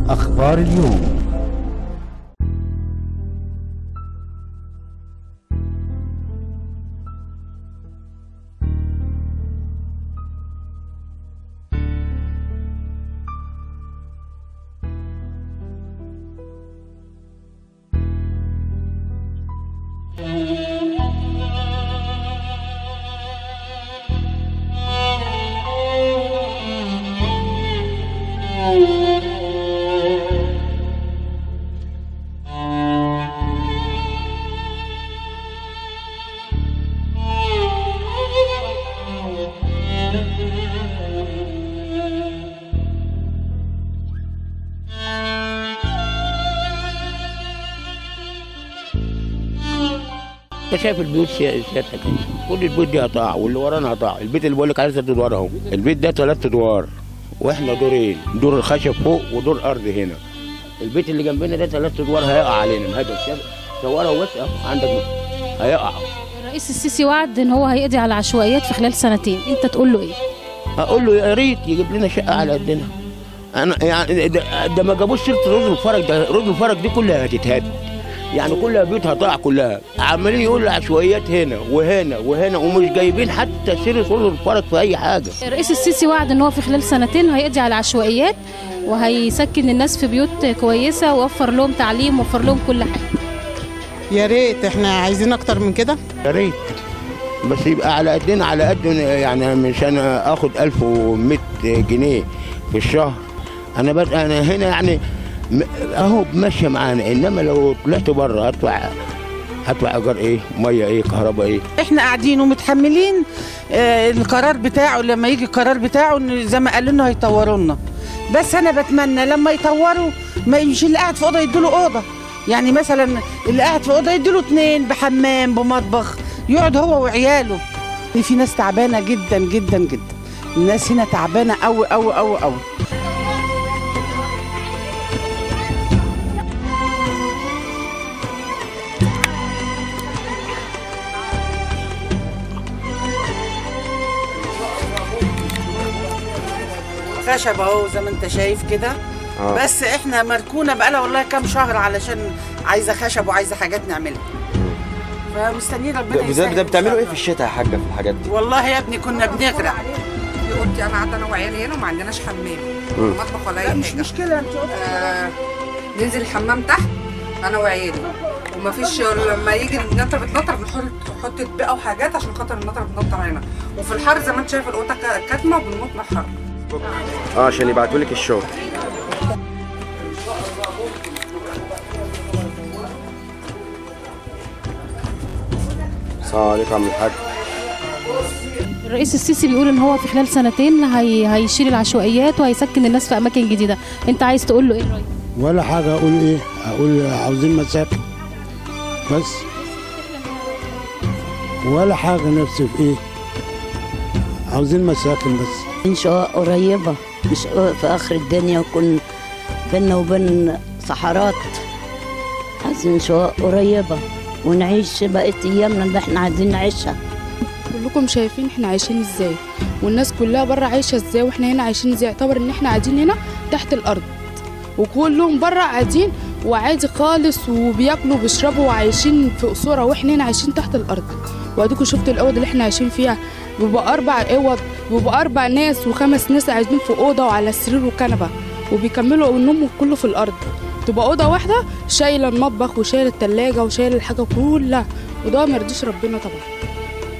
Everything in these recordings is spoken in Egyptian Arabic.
أخبار اليوم انت شايف البيوت سيا- سيادتك اهي. كل البيوت دي قطاع واللي ورانا قطاع البيت اللي بقول لك عليه ست ادوار اهو البيت ده ثلاث ادوار واحنا دورين دور الخشب فوق ودور ارض هنا البيت اللي جنبنا ده ثلاث ادوار هيقع علينا مهدد شايف؟ صورها بس اهو عندك هيقع الرئيس السيسي وعد ان هو هيقضي على العشوائيات في خلال سنتين انت تقول له ايه اقول له يا ريت يجيب لنا شقه على قدنا انا يعني ده, ده ما جابوش سيره رز الفرج ده رز الفرج دي كلها هتتهد يعني كلها بيوت هتقع كلها عمالين يقولوا عشوائيات هنا وهنا وهنا ومش جايبين حتى سيره رز الفرج في اي حاجه الرئيس السيسي وعد ان هو في خلال سنتين هيقضي على العشوائيات وهيسكن الناس في بيوت كويسه ووفر لهم تعليم ووفر لهم كل حاجه يا ريت احنا عايزين اكتر من كده يا ريت بس يبقى على قدنا على قد يعني مش انا اخد 1100 جنيه في الشهر انا بس انا هنا يعني م- اهو ماشيه معانا انما لو طلعت بره هدفع هدفع ايجار ايه ميه ايه كهرباء ايه احنا قاعدين ومتحملين آه، القرار بتاعه لما يجي القرار بتاعه إن زي ما قالوا لنا هيطوروا لنا بس انا بتمنى لما يطوروا ما يمشي اللي قاعد في اوضه يديله اوضه يعني مثلا اللي قاعد في اوضه يديله اتنين بحمام بمطبخ يقعد هو وعياله في ناس تعبانه جدا جدا جدا الناس هنا تعبانه قوي قوي قوي قوي خشب اهو زي ما انت شايف كده آه. بس احنا مركونه بقالها والله كام شهر علشان عايزه خشب وعايزه حاجات نعملها فمستنيين ربنا ده, ده, يسهل ده إن بتعملوا شاء ايه في الشتاء يا حاجه في الحاجات دي؟ الله. والله يا ابني كنا بنغرق في اوضتي انا قاعده انا وعيالي هنا وما عندناش حمام مم. مطبخ ولا لا اي مش حاجه مشكله انت آه ننزل الحمام تحت انا وعيالي وما فيش لما يجي النطر بتنطر بنحط نحط بقى وحاجات عشان خاطر النطر بتنطر هنا وفي الحر زي ما انت شايف الاوضه كا- كاتمه وبنموت من الحر اه عشان يبعتوا لك الشغل السلام عليكم يا عم الحاج الرئيس السيسي بيقول ان هو في خلال سنتين هي... هيشيل العشوائيات وهيسكن الناس في اماكن جديده انت عايز تقول له ايه الرئيس ولا حاجة أقول إيه أقول عاوزين مساكن بس ولا حاجة نفسي في إيه عاوزين مساكن بس إن شاء قريبة مش في آخر الدنيا يكون بينا وبين صحارات عايزين شقق قريبة ونعيش بقية أيامنا اللي إحنا عايزين نعيشها كلكم شايفين احنا عايشين ازاي والناس كلها بره عايشه ازاي واحنا هنا عايشين ازاي يعتبر ان احنا قاعدين هنا تحت الارض وكلهم بره قاعدين وعادي خالص وبياكلوا وبيشربوا وعايشين في قصوره واحنا هنا عايشين تحت الارض واديكوا شفتوا الاوض اللي احنا عايشين فيها بيبقى اربع اوض بيبقى اربع ناس وخمس ناس قاعدين في اوضه وعلى السرير وكنبه وبيكملوا النوم كله في الارض تبقى اوضه واحده شايله المطبخ وشايله التلاجة وشايله الحاجه كلها وده ما يرضيش ربنا طبعا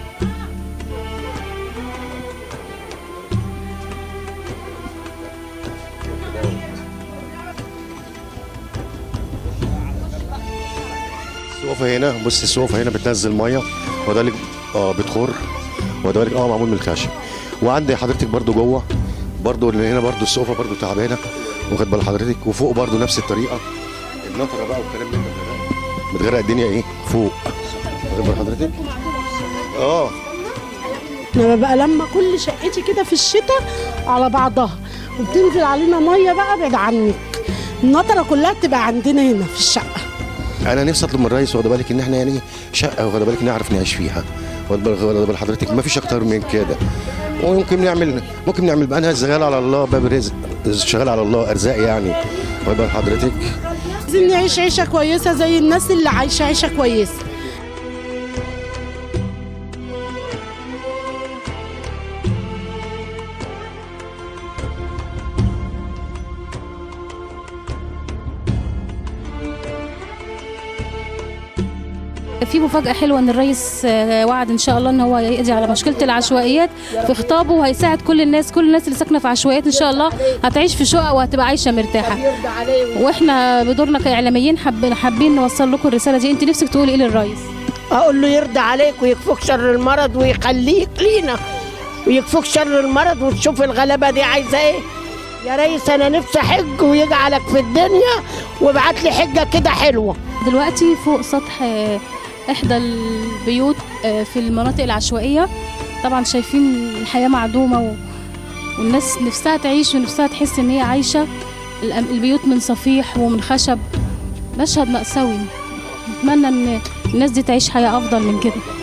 السوفة هنا بص السوفة هنا بتنزل ميه وذلك اه بتخر وذلك اه معمول من الخشب وعندي حضرتك برضو جوه برضو اللي هنا برضو السوفة برضو تعبانه واخد بال حضرتك وفوق برضو نفس الطريقه النطره بقى والكلام من ده بتغرق الدنيا ايه فوق واخد بال حضرتك اه انما بقى لما كل شقتي كده في الشتاء على بعضها وبتنزل علينا ميه بقى بعد عنك النطره كلها بتبقى عندنا هنا في الشقه انا نفسي اطلب من الرئيس واخد بالك ان احنا يعني شقه واخد بالك نعرف نعيش فيها واخد بالك واخد بال حضرتك ما فيش اكتر من كده وممكن نعمل ممكن نعمل بقى انا شغال على الله باب رزق شغال على الله ارزاق يعني واخد بال حضرتك عايزين نعيش عيشه كويسه زي الناس اللي عايشه عيشه كويسه في مفاجأة حلوة إن الرئيس آه، وعد إن شاء الله إن هو يقضي على مشكلة العشوائيات في خطابه وهيساعد كل الناس كل الناس اللي ساكنة في عشوائيات إن شاء الله هتعيش في شقق وهتبقى عايشة مرتاحة وإحنا بدورنا كإعلاميين حابين حابين نوصل لكم الرسالة دي أنت نفسك تقولي إيه للرئيس؟ اقول له يرضى عليك ويكفوك شر المرض ويخليك لينا ويكفوك شر المرض وتشوف الغلبه دي عايزه ايه يا ريس انا نفسي حج ويجعلك في الدنيا وابعت لي حجه كده حلوه دلوقتي فوق سطح آه، إحدى البيوت آه، في المناطق العشوائية طبعا شايفين الحياة معدومة و... والناس نفسها تعيش ونفسها تحس إن هي عايشة الأم- البيوت من صفيح ومن خشب مشهد مأساوي نتمنى إن الناس دي تعيش حياة أفضل من كده